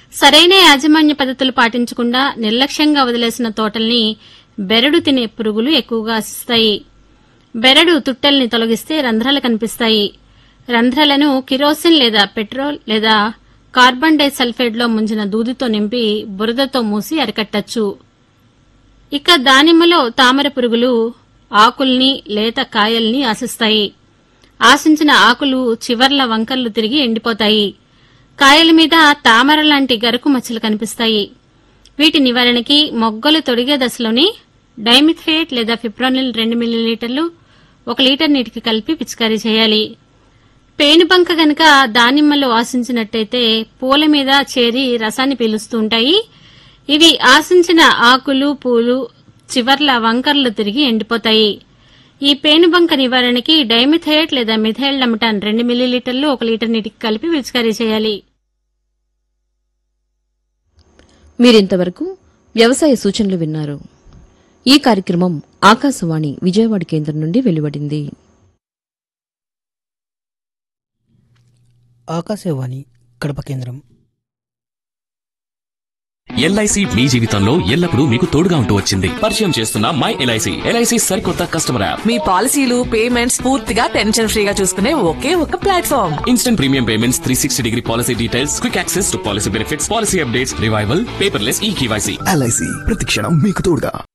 సరైన యాజమాన్య పద్ధతులు పాటించకుండా నిర్లక్ష్యంగా వదిలేసిన తోటల్ని బెరడు తినే పురుగులు ఎక్కువగా ఆశిస్తాయి బెరడు తుట్టల్ని తొలగిస్తే రంధ్రాలు కనిపిస్తాయి రంధ్రాలను కిరోసిన్ లేదా పెట్రోల్ లేదా కార్బన్ డై సల్ఫేట్లో ముంచిన దూదితో నింపి బురదతో మూసి అరికట్టచ్చు ఇక దానిమ్మలో తామర పురుగులు ఆకుల్ని లేత కాయల్ని ఆశిస్తాయి ఆశించిన ఆకులు చివర్ల వంకర్లు తిరిగి ఎండిపోతాయి కాయల మీద తామర లాంటి గరుకు మచ్చలు కనిపిస్తాయి వీటి నివారణకి మొగ్గలు తొడిగే దశలోనే డైమిథేట్ లేదా ఫిప్రోనిల్ రెండు మిల్లీలీటర్లు ఒక లీటర్ నీటికి కలిపి పిచికారీ చేయాలి పేనుబంక గనక దానిమ్మలో ఆశించినట్టయితే పూల మీద చేరి రసాన్ని పీలుస్తూ ఉంటాయి ఇవి ఆశించిన ఆకులు పూలు చివర్ల వంకర్లు తిరిగి ఎండిపోతాయి ఈ పేనుబంక నివారణకి డైమిథైట్ లేదా మిథైల్ లమిటాన్ రెండు మిల్లీలీటర్లు ఒక లీటర్ నీటికి కలిపి పిచికారీ చేయాలి మీరింతవరకు వ్యవసాయ సూచనలు విన్నారు ఈ కార్యక్రమం ఆకాశవాణి విజయవాడ కేంద్రం నుండి వెలువడింది ఆకాశవాణి కడప కేంద్రం ఎల్ఐసి మీ జీవితంలో ఎల్లప్పుడూ మీకు తోడుగా ఉంటూ వచ్చింది పరిచయం చేస్తున్న మై ఎల్ఐసి ఎల్ఐసి సరికొత్త కస్టమర్ యాప్ మీ పాలసీలు పేమెంట్స్ పూర్తిగా టెన్షన్ ఫ్రీగా చూసుకునే ఒకే ఒక platform instant premium payments three sixty degree policy details quick access to policy benefits policy updates revival paperless e KYC LIC ప్రతిక్షణం మీకు తోడుగా